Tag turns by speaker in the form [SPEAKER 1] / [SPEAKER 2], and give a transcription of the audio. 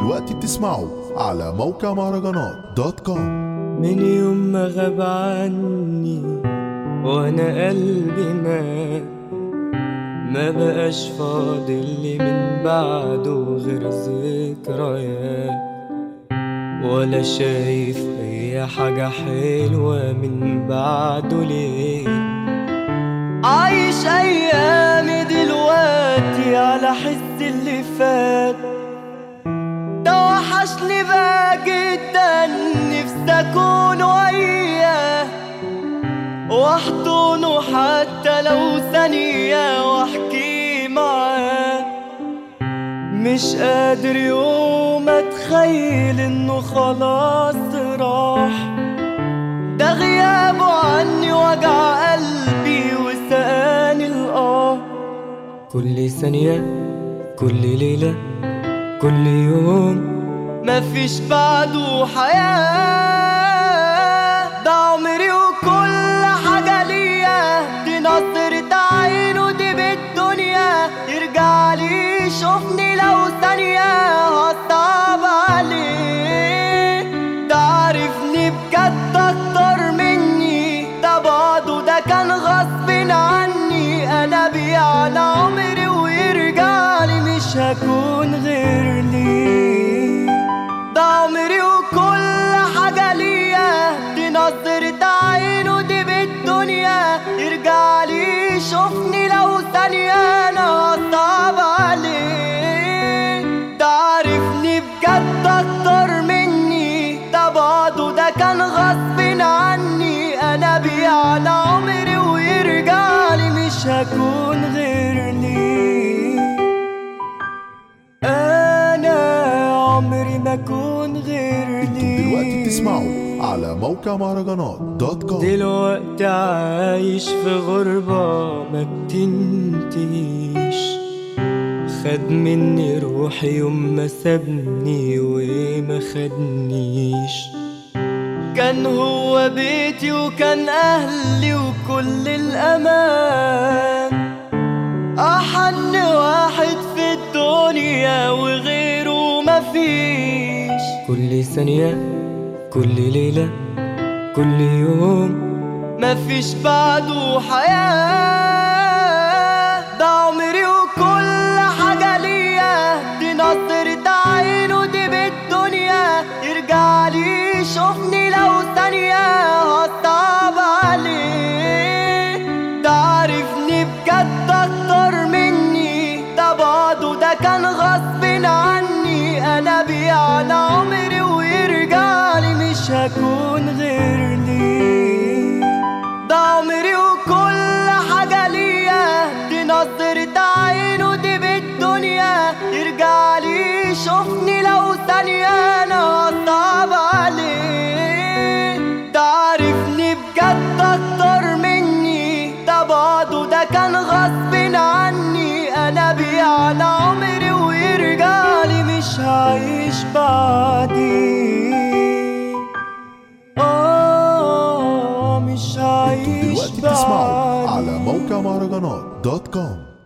[SPEAKER 1] دلوقتي بتسمعوا على موقع مهرجانات دوت كوم
[SPEAKER 2] من يوم ما غاب عني وانا قلبي مات ما بقاش فاضل لي من بعده غير ذكريات ولا شايف اي حاجة حلوة من بعده ليه عايش ايامي دلوقتي على حس اللي فات ده وحشني بقى جدا نفسي اكون وياه واحضنه حتى لو ثانية واحكي معاه مش قادر يوم اتخيل انه خلاص راح ده غيابه عني وجع قلبي وسقاني الآه كل ثانية كل ليلة كل يوم مفيش بعده حياة ده عمري وكل حاجة ليا دي نظرة عينه دي بالدنيا يرجع لي يشوفني لو ثانية هصعب عليه ده عارفني بجد أكتر مني ده بعده ده كان غصب عني أنا بيه على عمري ويرجع لي مش هكون غير ليه ده عمري وكل حاجة ليا دي نظرة عينه دي بالدنيا يرجع لي يشوفني لو ثانية أنا هصعب عليه ده عارفني بجد أكتر مني ده بعده ده كان غصب عني أنا بيه على عمري ويرجع لي مش هكون غير ليه أنا عمري ما أكون غير ليه
[SPEAKER 1] دلوقتي بتسمعوا على موقع مهرجانات دوت كوم
[SPEAKER 2] دلوقتي عايش في غربة ما بتنتهيش خد مني روحي يوم ما سابني وما خدنيش كان هو بيتي وكان أهلي وكل الأمان أحن واحد في الدنيا وغيره مفيش كل ثانية كل ليلة كل يوم مفيش بعده حياة ده عمري وكل حاجة ليا دي نظرة عينه دي بالدنيا يرجع لي يشوفني لو ثانية هصعب عليه ده عارفني بجد أكتر مني ده بعده ده كان غصب عني أنا بيه على عمري ويرجع لي مش هكون غير ليه ده عمري وكل حاجة ليا دي نظرة عينه دي بالدنيا يرجع لي يشوفني لو ثانية أنا هصعب عليه ده عارفني بجد أكتر مني ده بعده ده كان غصب عني أنا بيه على عمري ويرجع لي مش هعيش بعديه آه مش هعيش
[SPEAKER 1] دلوقتي بتسمعوا على
[SPEAKER 2] بعديه
[SPEAKER 1] موقع مهرجانات دوت كوم